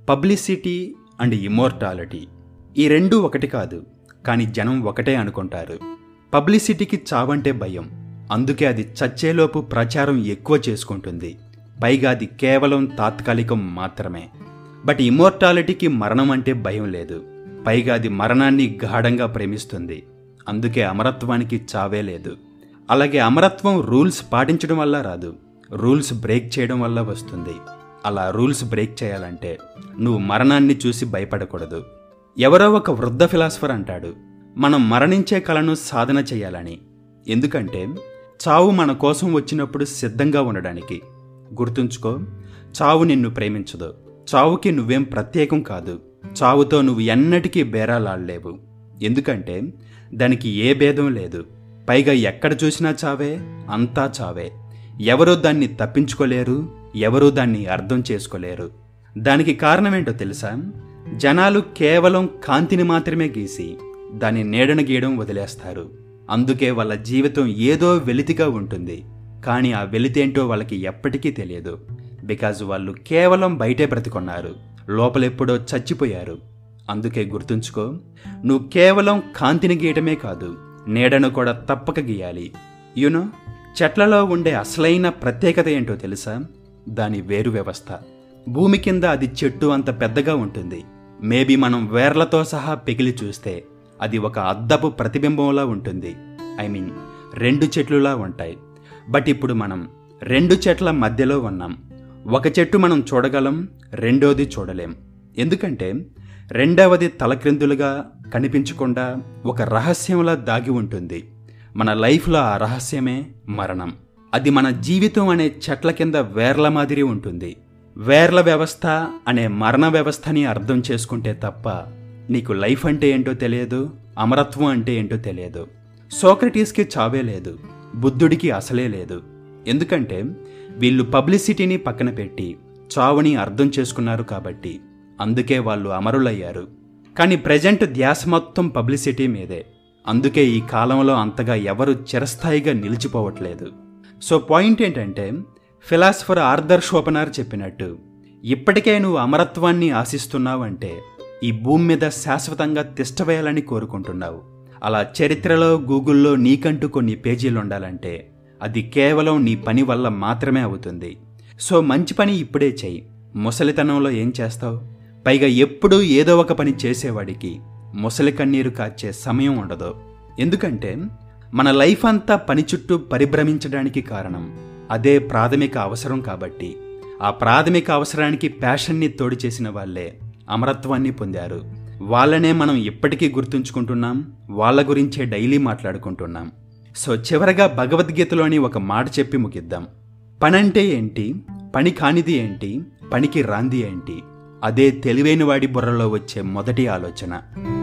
publicity and immortality ఈ రెండు ఒకటి కాదు కానీ జనం ఒకటే అనుకుంటారు పబ్లిసిటీకి చావంటే భయం అందుకే అది చచ్చేలోపు ప్రచారం ఎక్కువ చేసుకుంటుంది పైగా అది కేవలం తాత్కాలికం మాత్రమే బట్ ఇమోర్టాలిటీకి మరణం అంటే భయం లేదు పైగా అది మరణాన్ని గాఢంగా ప్రేమిస్తుంది అందుకే అమరత్వానికి చావే లేదు అలాగే అమరత్వం రూల్స్ పాటించడం వల్ల రాదు రూల్స్ బ్రేక్ చేయడం వల్ల వస్తుంది అలా రూల్స్ బ్రేక్ చేయాలంటే నువ్వు మరణాన్ని చూసి భయపడకూడదు ఎవరో ఒక వృద్ధ ఫిలాసఫర్ అంటాడు మనం మరణించే కళను సాధన చేయాలని ఎందుకంటే చావు మన కోసం వచ్చినప్పుడు సిద్ధంగా ఉండడానికి గుర్తుంచుకో చావు నిన్ను ప్రేమించదు చావుకి నువ్వేం ప్రత్యేకం కాదు చావుతో నువ్వు ఎన్నటికీ బేరాలాడలేవు ఎందుకంటే దానికి ఏ భేదం లేదు పైగా ఎక్కడ చూసినా చావే అంతా చావే ఎవరూ దాన్ని తప్పించుకోలేరు ఎవరూ దాన్ని అర్థం చేసుకోలేరు దానికి కారణమేంటో తెలుసా జనాలు కేవలం కాంతిని మాత్రమే గీసి దాని నీడను గీయడం వదిలేస్తారు అందుకే వాళ్ళ జీవితం ఏదో వెలితిగా ఉంటుంది కానీ ఆ వెలితేంటో వాళ్ళకి ఎప్పటికీ తెలియదు బికాజ్ వాళ్ళు కేవలం బయటే బ్రతికొన్నారు లోపలెప్పుడో చచ్చిపోయారు అందుకే గుర్తుంచుకో నువ్వు కేవలం కాంతిని గీయటమే కాదు నీడను కూడా తప్పక గీయాలి యునో చెట్లలో ఉండే అసలైన ప్రత్యేకత ఏంటో తెలుసా దాని వేరు వ్యవస్థ భూమి కింద అది చెట్టు అంత పెద్దగా ఉంటుంది మేబీ మనం వేర్లతో సహా పెగిలి చూస్తే అది ఒక అద్దపు ప్రతిబింబంలా ఉంటుంది ఐ మీన్ రెండు చెట్లులా ఉంటాయి బట్ ఇప్పుడు మనం రెండు చెట్ల మధ్యలో ఉన్నాం ఒక చెట్టు మనం చూడగలం రెండోది చూడలేం ఎందుకంటే రెండవది తలక్రిందులుగా కనిపించకుండా ఒక రహస్యంలా దాగి ఉంటుంది మన లైఫ్లో ఆ రహస్యమే మరణం అది మన జీవితం అనే చెట్ల కింద వేర్ల మాదిరి ఉంటుంది వేర్ల వ్యవస్థ అనే మరణ వ్యవస్థని అర్థం చేసుకుంటే తప్ప నీకు లైఫ్ అంటే ఏంటో తెలియదు అమరత్వం అంటే ఏంటో తెలియదు సోక్రటీస్కి చావే లేదు బుద్ధుడికి అసలే లేదు ఎందుకంటే వీళ్ళు పబ్లిసిటీని పక్కన పెట్టి చావుని అర్థం చేసుకున్నారు కాబట్టి అందుకే వాళ్ళు అమరులయ్యారు కానీ ప్రజెంట్ ధ్యాస మొత్తం పబ్లిసిటీ మీదే అందుకే ఈ కాలంలో అంతగా ఎవరు చిరస్థాయిగా నిలిచిపోవట్లేదు సో పాయింట్ ఏంటంటే ఫిలాసఫర్ ఆర్థర్ షోపనార్ చెప్పినట్టు ఇప్పటికే నువ్వు అమరత్వాన్ని ఆశిస్తున్నావంటే ఈ భూమి మీద శాశ్వతంగా తిష్టవేయాలని కోరుకుంటున్నావు అలా చరిత్రలో గూగుల్లో నీకంటూ కొన్ని పేజీలు ఉండాలంటే అది కేవలం నీ పని వల్ల మాత్రమే అవుతుంది సో మంచి పని ఇప్పుడే చెయ్యి ముసలితనంలో ఏం చేస్తావు పైగా ఎప్పుడూ ఏదో ఒక పని చేసేవాడికి ముసలి కన్నీరు కాచే సమయం ఉండదు ఎందుకంటే మన లైఫ్ అంతా పని చుట్టూ పరిభ్రమించడానికి కారణం అదే ప్రాథమిక అవసరం కాబట్టి ఆ ప్రాథమిక అవసరానికి ప్యాషన్ని తోడు చేసిన వాళ్ళే అమరత్వాన్ని పొందారు వాళ్ళనే మనం ఇప్పటికీ గుర్తుంచుకుంటున్నాం వాళ్ళ గురించే డైలీ మాట్లాడుకుంటున్నాం సో చివరగా భగవద్గీతలోని ఒక మాట చెప్పి ముగిద్దాం పనంటే ఏంటి పని కానిది ఏంటి పనికి రాంది ఏంటి అదే తెలివైన వాడి బుర్రలో వచ్చే మొదటి ఆలోచన